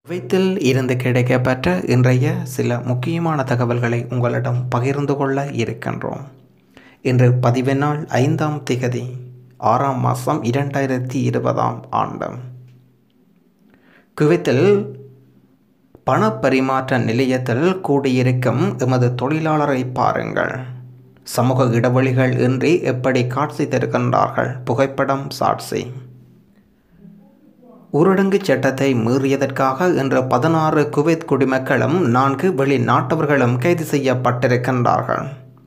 குவைத்தில் இருந்து கிடைக்கப்பெற்ற இன்றைய சில முக்கியமான தகவல்களை உங்களிடம் பகிர்ந்து கொள்ள இருக்கின்றோம் இன்று பதிவு நாள் ஐந்தாம் திகதி ஆறாம் மாதம் இரண்டாயிரத்தி இருபதாம் ஆண்டு குவைத்தில் பணப்பரிமாற்ற நிலையத்தில் கூடியிருக்கும் எமது தொழிலாளரை பாருங்கள் சமூக இடைவெளிகள் இன்றி எப்படி காட்சி தருகின்றார்கள் புகைப்படம் சாட்சி ஊரடங்கு சட்டத்தை மீறியதற்காக இன்று பதினாறு குவைத் குடிமக்களும் நான்கு வெளிநாட்டவர்களும் கைது செய்யப்பட்டிருக்கின்றார்கள்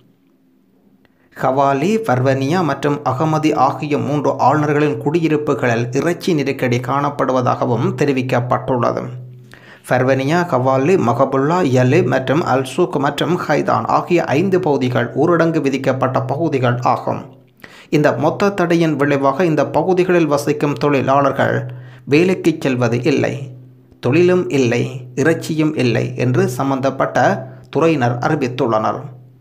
ஹவாலி பர்வனியா மற்றும் அகமதி ஆகிய மூன்று ஆளுநர்களின் குடியிருப்புகளில் இறைச்சி நெருக்கடி காணப்படுவதாகவும் தெரிவிக்கப்பட்டுள்ளது ஃபர்வனியா கவாலி மகபுல்லா யலி மற்றும் அல்சூக் மற்றும் ஹைதான் ஆகிய ஐந்து பகுதிகள் ஊரடங்கு விதிக்கப்பட்ட பகுதிகள் ஆகும் இந்த மொத்த தடையின் விளைவாக இந்த பகுதிகளில் வசிக்கும் தொழிலாளர்கள் வேலைக்கு செல்வது இல்லை தொழிலும் இல்லை இறைச்சியும் இல்லை என்று சம்பந்தப்பட்ட துறையினர் அறிவித்துள்ளனர்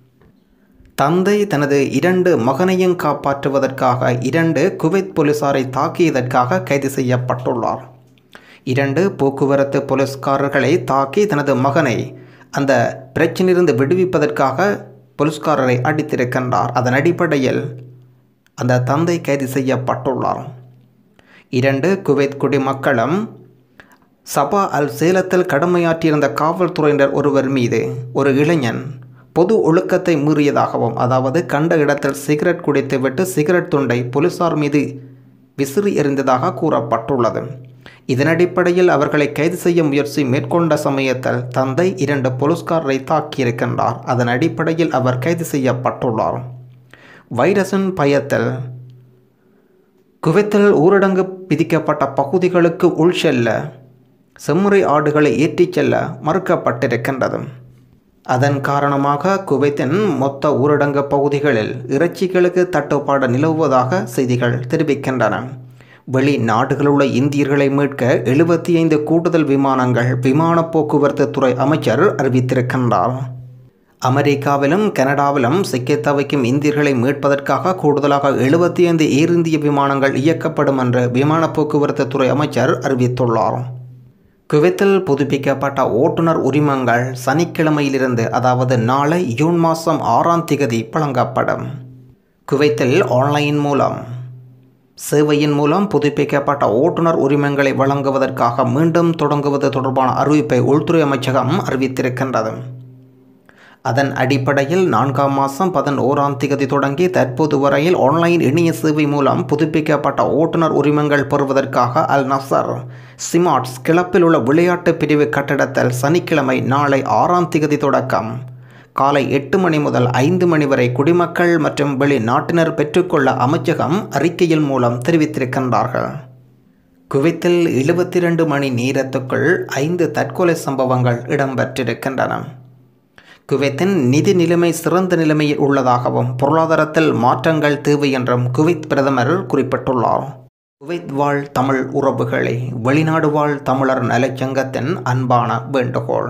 தந்தை தனது இரண்டு மகனையும் காப்பாற்றுவதற்காக இரண்டு குவைத் போலீசாரை தாக்கியதற்காக கைது செய்யப்பட்டுள்ளார் இரண்டு போக்குவரத்து போலீஸ்காரர்களை தாக்கி தனது மகனை அந்த பிரச்சினிலிருந்து விடுவிப்பதற்காக போலீஸ்காரரை அடித்திருக்கின்றார் அதன் அடிப்படையில் அந்த தந்தை கைது செய்யப்பட்டுள்ளார் இரண்டு குவைத் குடிமக்களும் சபா அல் சேலத்தில் கடமையாற்றியிருந்த காவல்துறையினர் ஒருவர் மீது ஒரு இளைஞன் பொது ஒழுக்கத்தை மீறியதாகவும் அதாவது கண்ட இடத்தில் சிகரெட் குடித்துவிட்டு சிகரெட் துண்டை போலீசார் மீது விசிறி எறிந்ததாக கூறப்பட்டுள்ளது இதன் அடிப்படையில் அவர்களை கைது செய்ய முயற்சி மேற்கொண்ட சமயத்தில் தந்தை இரண்டு போலீஸ்காரரை தாக்கியிருக்கின்றார் அதன் அடிப்படையில் அவர் கைது செய்யப்பட்டுள்ளார் வைரஸின் பயத்தில் குவைத்தில் ஊரடங்கு விதிக்கப்பட்ட பகுதிகளுக்கு உள் செல்ல செம்முறை ஆடுகளை ஏற்றிச் செல்ல மறுக்கப்பட்டிருக்கின்றது அதன் காரணமாக குவைத்தின் மொத்த ஊரடங்கு பகுதிகளில் இறைச்சிகளுக்கு தட்டுப்பாடு நிலவுவதாக செய்திகள் தெரிவிக்கின்றன வெளிநாடுகளுள்ள இந்தியர்களை மீட்க எழுபத்தி ஐந்து கூடுதல் விமானங்கள் விமான போக்குவரத்து துறை அமைச்சர் அறிவித்திருக்கின்றார் அமெரிக்காவிலும் கனடாவிலும் சிக்கி தவிக்கும் இந்தியர்களை மீட்பதற்காக கூடுதலாக எழுபத்தி ஐந்து ஏர் இந்திய விமானங்கள் இயக்கப்படும் என்று விமான போக்குவரத்து துறை அமைச்சர் அறிவித்துள்ளார் குவைத்தில் புதுப்பிக்கப்பட்ட ஓட்டுநர் உரிமங்கள் சனிக்கிழமையிலிருந்து அதாவது நாளை ஜூன் மாதம் ஆறாம் திகதி வழங்கப்படும் குவைத்தில் ஆன்லைன் மூலம் சேவையின் மூலம் புதுப்பிக்கப்பட்ட ஓட்டுநர் உரிமங்களை வழங்குவதற்காக மீண்டும் தொடங்குவது தொடர்பான அறிவிப்பை உள்துறை அமைச்சகம் அறிவித்திருக்கின்றது அதன் அடிப்படையில் நான்காம் மாதம் பதினோராம் திகதி தொடங்கி தற்போது வரையில் ஆன்லைன் இணைய சேவை மூலம் புதுப்பிக்கப்பட்ட ஓட்டுநர் உரிமங்கள் பெறுவதற்காக அல் நசர் சிமாட்ஸ் கிளப்பில் உள்ள விளையாட்டு பிரிவு கட்டடத்தில் சனிக்கிழமை நாளை ஆறாம் திகதி தொடக்கம் காலை எட்டு மணி முதல் ஐந்து மணி வரை குடிமக்கள் மற்றும் வெளிநாட்டினர் பெற்றுக்கொள்ள அமைச்சகம் அறிக்கையில் மூலம் தெரிவித்திருக்கின்றார்கள் குவைத்தில் எழுபத்தி ரெண்டு மணி நேரத்துக்குள் ஐந்து தற்கொலை சம்பவங்கள் இடம்பெற்றிருக்கின்றன குவைத்தின் நிதி நிலைமை சிறந்த நிலைமையில் உள்ளதாகவும் பொருளாதாரத்தில் மாற்றங்கள் தேவை என்றும் குவைத் பிரதமர் குறிப்பிட்டுள்ளார் குவைத் வாழ் தமிழ் உறவுகளை வெளிநாடு வாழ் தமிழர் நலச்சங்கத்தின் அன்பான வேண்டுகோள்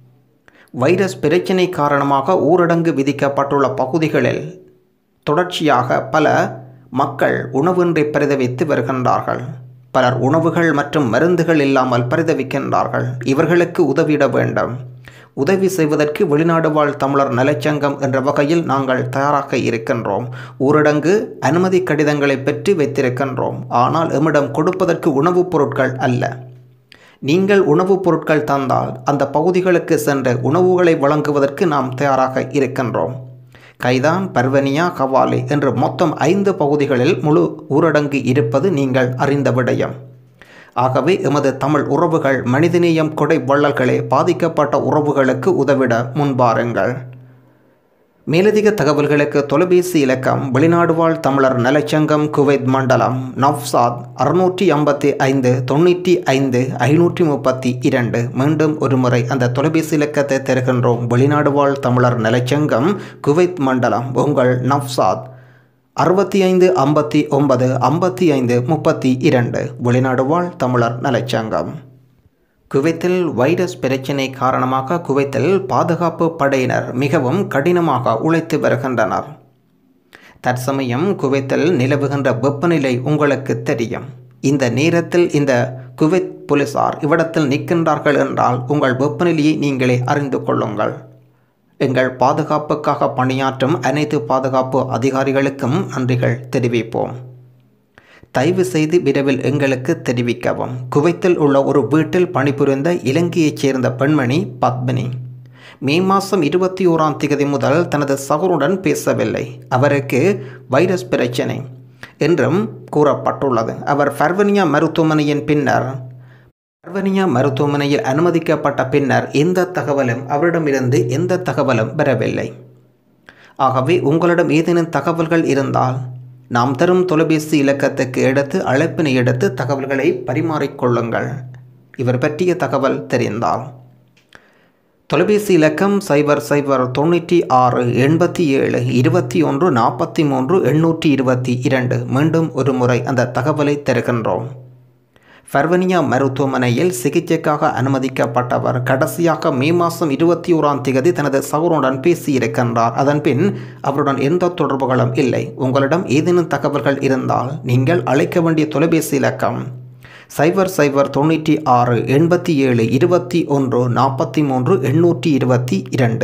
வைரஸ் பிரச்சினை காரணமாக ஊரடங்கு விதிக்கப்பட்டுள்ள பகுதிகளில் தொடர்ச்சியாக பல மக்கள் உணவின்றி பரிதவித்து வருகின்றார்கள் பலர் உணவுகள் மற்றும் மருந்துகள் இல்லாமல் பரிதவிக்கின்றார்கள் இவர்களுக்கு உதவிட வேண்டும் உதவி செய்வதற்கு வெளிநாடு வாழ் தமிழர் நலச்சங்கம் என்ற வகையில் நாங்கள் தயாராக இருக்கின்றோம் ஊரடங்கு அனுமதி கடிதங்களை பெற்று வைத்திருக்கின்றோம் ஆனால் எம்மிடம் கொடுப்பதற்கு உணவுப் பொருட்கள் அல்ல நீங்கள் உணவுப் பொருட்கள் தந்தால் அந்த பகுதிகளுக்கு சென்று உணவுகளை வழங்குவதற்கு நாம் தயாராக இருக்கின்றோம் கைதான் பர்வனியா கவாலி என்று மொத்தம் ஐந்து பகுதிகளில் முழு ஊரடங்கு இருப்பது நீங்கள் அறிந்த விடயம் ஆகவே எமது தமிழ் உறவுகள் மனிதநேயம் கொடை வள்ளல்களே பாதிக்கப்பட்ட உறவுகளுக்கு உதவிட முன்பாருங்கள் மேலதிக தகவல்களுக்கு தொலைபேசி இலக்கம் வெளிநாடு வாழ் தமிழர் நலச்சங்கம் குவைத் மண்டலம் நவ்சாத் அறுநூற்றி ஐம்பத்தி ஐந்து தொண்ணூற்றி ஐந்து ஐநூற்றி முப்பத்தி இரண்டு மீண்டும் ஒருமுறை அந்த தொலைபேசி இலக்கத்தை தருகின்றோம் வெளிநாடு வாழ் தமிழர் நலச்சங்கம் குவைத் மண்டலம் உங்கள் நவ்சாத் அறுபத்தி ஐந்து ஐம்பத்தி ஒன்பது ஐம்பத்தி ஐந்து முப்பத்தி இரண்டு வெளிநாடு வாழ் தமிழர் நலச்சங்கம் குவைத்தில் வைரஸ் பிரச்சினை காரணமாக குவைத்தில் பாதுகாப்பு படையினர் மிகவும் கடினமாக உழைத்து வருகின்றனர் தற்சமயம் குவைத்தில் நிலவுகின்ற வெப்பநிலை உங்களுக்கு தெரியும் இந்த நேரத்தில் இந்த குவைத் போலீசார் இவ்விடத்தில் நிற்கின்றார்கள் என்றால் உங்கள் வெப்பநிலையை நீங்களே அறிந்து கொள்ளுங்கள் எங்கள் பாதுகாப்புக்காக பணியாற்றும் அனைத்து பாதுகாப்பு அதிகாரிகளுக்கும் நன்றிகள் தெரிவிப்போம் தயவு செய்து விரைவில் எங்களுக்கு தெரிவிக்கவும் குவைத்தில் உள்ள ஒரு வீட்டில் பணிபுரிந்த இலங்கையைச் சேர்ந்த பெண்மணி பத்மினி மே மாதம் இருபத்தி ஓராம் தேதி முதல் தனது சகோருடன் பேசவில்லை அவருக்கு வைரஸ் பிரச்சனை என்றும் கூறப்பட்டுள்ளது அவர் ஃபர்வனியா மருத்துவமனையின் பின்னர் ஃபர்வனியா மருத்துவமனையில் அனுமதிக்கப்பட்ட பின்னர் எந்த தகவலும் அவரிடமிருந்து எந்த தகவலும் பெறவில்லை ஆகவே உங்களிடம் ஏதேனும் தகவல்கள் இருந்தால் நாம் தரும் தொலைபேசி இலக்கத்துக்கு எடுத்து அழைப்பினை எடுத்து தகவல்களை பரிமாறிக்கொள்ளுங்கள் இவர் பற்றிய தகவல் தெரிந்தால் தொலைபேசி இலக்கம் சைபர் சைபர் தொண்ணூற்றி ஆறு எண்பத்தி ஏழு இருபத்தி ஒன்று நாற்பத்தி மூன்று எண்ணூற்றி இருபத்தி இரண்டு மீண்டும் ஒரு முறை அந்த தகவலை தருகின்றோம் ஃபர்வனியா மருத்துவமனையில் சிகிச்சைக்காக அனுமதிக்கப்பட்டவர் கடைசியாக மே மாதம் இருபத்தி ஓராம் தேதி தனது சகோருடன் பேசியிருக்கின்றார் அதன்பின் அவருடன் எந்த தொடர்புகளும் இல்லை உங்களிடம் ஏதேனும் தகவல்கள் இருந்தால் நீங்கள் அழைக்க வேண்டிய தொலைபேசி இலக்கம் சைபர் சைபர் தொண்ணூற்றி ஆறு எண்பத்தி ஏழு இருபத்தி ஒன்று நாற்பத்தி மூன்று எண்ணூற்றி இருபத்தி இரண்டு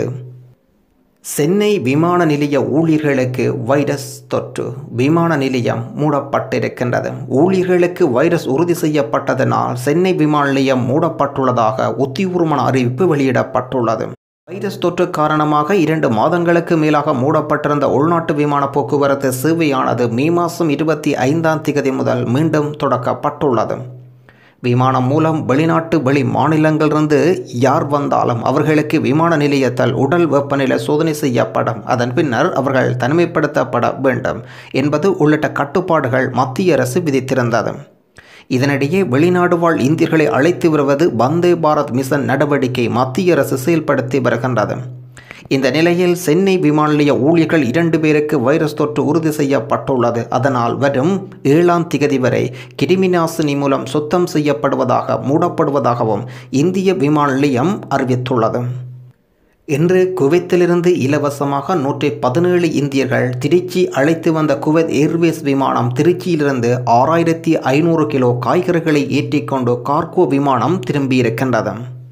சென்னை விமான நிலைய ஊழியர்களுக்கு வைரஸ் தொற்று விமான நிலையம் மூடப்பட்டிருக்கின்றது ஊழியர்களுக்கு வைரஸ் உறுதி செய்யப்பட்டதனால் சென்னை விமான நிலையம் மூடப்பட்டுள்ளதாக உத்தியபூர்வமான அறிவிப்பு வெளியிடப்பட்டுள்ளது வைரஸ் தொற்று காரணமாக இரண்டு மாதங்களுக்கு மேலாக மூடப்பட்டிருந்த உள்நாட்டு விமான போக்குவரத்து சேவையானது மே மாதம் இருபத்தி ஐந்தாம் தேதி முதல் மீண்டும் தொடக்கப்பட்டுள்ளது விமானம் மூலம் வெளிநாட்டு வெளி மாநிலங்களிலிருந்து யார் வந்தாலும் அவர்களுக்கு விமான நிலையத்தால் உடல் வெப்பநிலை சோதனை செய்யப்படும் அதன் பின்னர் அவர்கள் தனிமைப்படுத்தப்பட வேண்டும் என்பது உள்ளிட்ட கட்டுப்பாடுகள் மத்திய அரசு விதித்திருந்தது இதனிடையே வெளிநாடு வாழ் இந்தியர்களை அழைத்து வருவது வந்தே பாரத் மிஷன் நடவடிக்கை மத்திய அரசு செயல்படுத்தி வருகின்றது இந்த நிலையில் சென்னை விமான நிலைய ஊழியர்கள் இரண்டு பேருக்கு வைரஸ் தொற்று உறுதி செய்யப்பட்டுள்ளது அதனால் வரும் ஏழாம் திகதி வரை கிருமிநாசினி மூலம் சுத்தம் செய்யப்படுவதாக மூடப்படுவதாகவும் இந்திய விமான நிலையம் அறிவித்துள்ளது இன்று குவைத்திலிருந்து இலவசமாக நூற்றி பதினேழு இந்தியர்கள் திருச்சி அழைத்து வந்த குவைத் ஏர்வேஸ் விமானம் திருச்சியிலிருந்து ஆறாயிரத்தி ஐநூறு கிலோ காய்கறிகளை ஏற்றிக்கொண்டு கார்கோ விமானம் திரும்பியிருக்கின்றது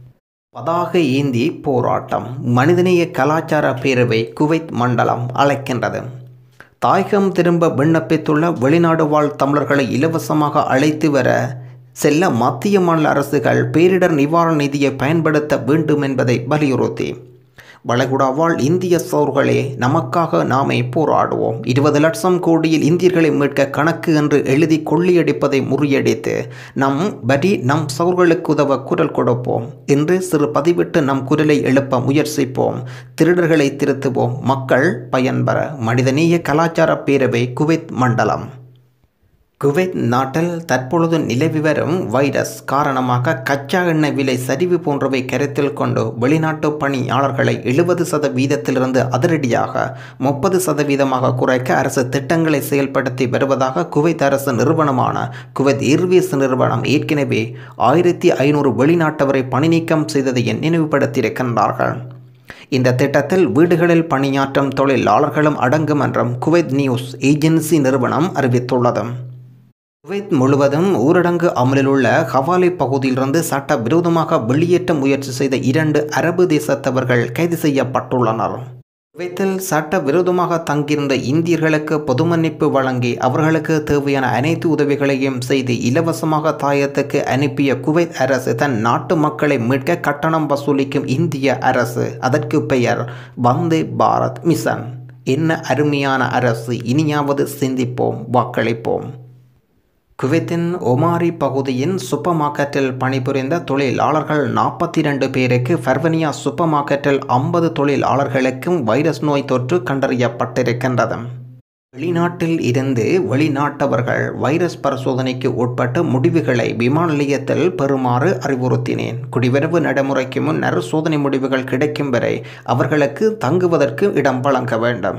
பதாக ஏந்தி போராட்டம் மனிதநேய கலாச்சார பேரவை குவைத் மண்டலம் அழைக்கின்றது தாயகம் திரும்ப விண்ணப்பித்துள்ள வெளிநாடு வாழ் தமிழர்களை இலவசமாக அழைத்து வர செல்ல மத்திய மாநில அரசுகள் பேரிடர் நிவாரண நிதியை பயன்படுத்த வேண்டும் என்பதை வலியுறுத்தி வளைகுடா வாழ் இந்திய சோர்களே நமக்காக நாமே போராடுவோம் இருபது லட்சம் கோடியில் இந்தியர்களை மீட்க கணக்கு என்று எழுதி கொள்ளையடிப்பதை முறியடித்து நம் வரி நம் சோர்களுக்கு உதவ குரல் கொடுப்போம் என்று சிறு பதிவிட்டு நம் குரலை எழுப்ப முயற்சிப்போம் திருடர்களை திருத்துவோம் மக்கள் பயன்பெற மனிதநேய கலாச்சார பேரவை குவைத் மண்டலம் குவைத் நாட்டில் தற்பொழுது நிலவி வரும் வைரஸ் காரணமாக கச்சா எண்ணெய் விலை சரிவு போன்றவை கருத்தில் கொண்டு வெளிநாட்டு பணியாளர்களை எழுபது சதவீதத்திலிருந்து அதிரடியாக முப்பது சதவீதமாக குறைக்க அரசு திட்டங்களை செயல்படுத்தி வருவதாக குவைத் அரசு நிறுவனமான குவைத் ஏர்வேஸ் நிறுவனம் ஏற்கனவே ஆயிரத்தி ஐநூறு வெளிநாட்டவரை பணி நீக்கம் செய்ததை நினைவுபடுத்தியிருக்கின்றார்கள் இந்த திட்டத்தில் வீடுகளில் பணியாற்றும் தொழிலாளர்களும் அடங்கும் என்றும் குவைத் நியூஸ் ஏஜென்சி நிறுவனம் அறிவித்துள்ளது குவைத் முழுவதும் ஊரடங்கு அமலில் உள்ள ஹவாலி பகுதியிலிருந்து சட்ட விரோதமாக வெளியேற்ற முயற்சி செய்த இரண்டு அரபு தேசத்தவர்கள் கைது செய்யப்பட்டுள்ளனர் குவைத்தில் சட்ட விரோதமாக தங்கியிருந்த இந்தியர்களுக்கு பொது மன்னிப்பு வழங்கி அவர்களுக்கு தேவையான அனைத்து உதவிகளையும் செய்து இலவசமாக தாயத்துக்கு அனுப்பிய குவைத் அரசு தன் நாட்டு மக்களை மீட்க கட்டணம் வசூலிக்கும் இந்திய அரசு அதற்கு பெயர் வந்தே பாரத் மிஷன் என்ன அருமையான அரசு இனியாவது சிந்திப்போம் வாக்களிப்போம் குவைத்தின் ஒமாரி பகுதியின் சூப்பர் மார்க்கெட்டில் பணிபுரிந்த தொழிலாளர்கள் நாற்பத்தி ரெண்டு பேருக்கு ஃபர்வனியா சூப்பர் மார்க்கெட்டில் ஐம்பது தொழிலாளர்களுக்கும் வைரஸ் நோய் தொற்று கண்டறியப்பட்டிருக்கின்றது வெளிநாட்டில் இருந்து வெளிநாட்டவர்கள் வைரஸ் பரிசோதனைக்கு உட்பட்டு முடிவுகளை விமான நிலையத்தில் பெறுமாறு அறிவுறுத்தினேன் குடிவரவு நடைமுறைக்கு முன்னர் சோதனை முடிவுகள் கிடைக்கும் வரை அவர்களுக்கு தங்குவதற்கு இடம் வழங்க வேண்டும்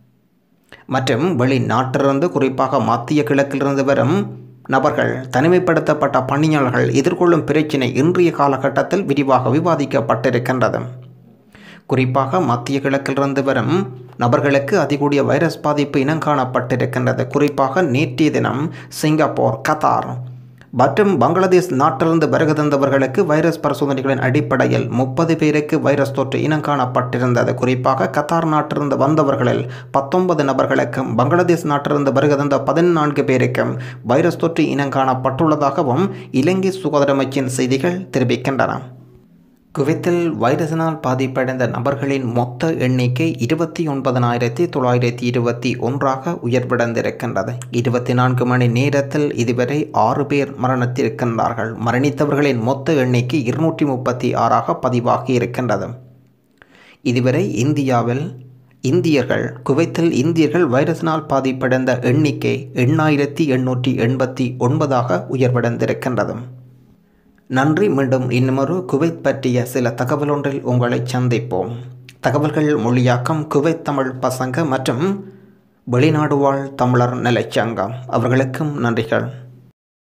மற்றும் வெளிநாட்டிலிருந்து குறிப்பாக மத்திய கிழக்கிலிருந்து வரும் நபர்கள் தனிமைப்படுத்தப்பட்ட பணியாளர்கள் எதிர்கொள்ளும் பிரச்சினை இன்றைய காலகட்டத்தில் விரிவாக விவாதிக்கப்பட்டிருக்கின்றது குறிப்பாக மத்திய கிழக்கிலிருந்து வரும் நபர்களுக்கு அதிகூடிய வைரஸ் பாதிப்பு இனம் காணப்பட்டிருக்கின்றது குறிப்பாக நேற்றைய தினம் சிங்கப்பூர் கத்தார் மற்றும் பங்களாதேஷ் நாட்டிலிருந்து வருகை தந்தவர்களுக்கு வைரஸ் பரிசோதனைகளின் அடிப்படையில் முப்பது பேருக்கு வைரஸ் தொற்று இனம் காணப்பட்டிருந்தது குறிப்பாக கத்தார் நாட்டிலிருந்து வந்தவர்களில் பத்தொன்பது நபர்களுக்கும் பங்களாதேஷ் நாட்டிலிருந்து வருகை தந்த பதினான்கு பேருக்கும் வைரஸ் தொற்று இனம் காணப்பட்டுள்ளதாகவும் இலங்கை சுகாதார அமைச்சின் செய்திகள் தெரிவிக்கின்றன குவைத்தில் வைரஸினால் பாதிப்படைந்த நபர்களின் மொத்த எண்ணிக்கை இருபத்தி ஒன்பதனாயிரத்தி தொள்ளாயிரத்தி இருபத்தி ஒன்றாக உயர்வடைந்திருக்கின்றது இருபத்தி நான்கு மணி நேரத்தில் இதுவரை ஆறு பேர் மரணித்திருக்கின்றார்கள் மரணித்தவர்களின் மொத்த எண்ணிக்கை இருநூற்றி முப்பத்தி ஆறாக பதிவாகி இருக்கின்றது இதுவரை இந்தியாவில் இந்தியர்கள் குவைத்தில் இந்தியர்கள் வைரஸினால் பாதிப்படைந்த எண்ணிக்கை எண்ணாயிரத்தி எண்ணூற்றி எண்பத்தி ஒன்பதாக உயர்வடைந்திருக்கின்றது நன்றி மீண்டும் இன்னுமொரு குவைத் பற்றிய சில தகவலொன்றில் உங்களை சந்திப்போம் தகவல்கள் மொழியாக்கம் குவைத் தமிழ் பசங்க மற்றும் வெளிநாடு வாழ் தமிழர் நிலைச்சங்கம் அவர்களுக்கும் நன்றிகள்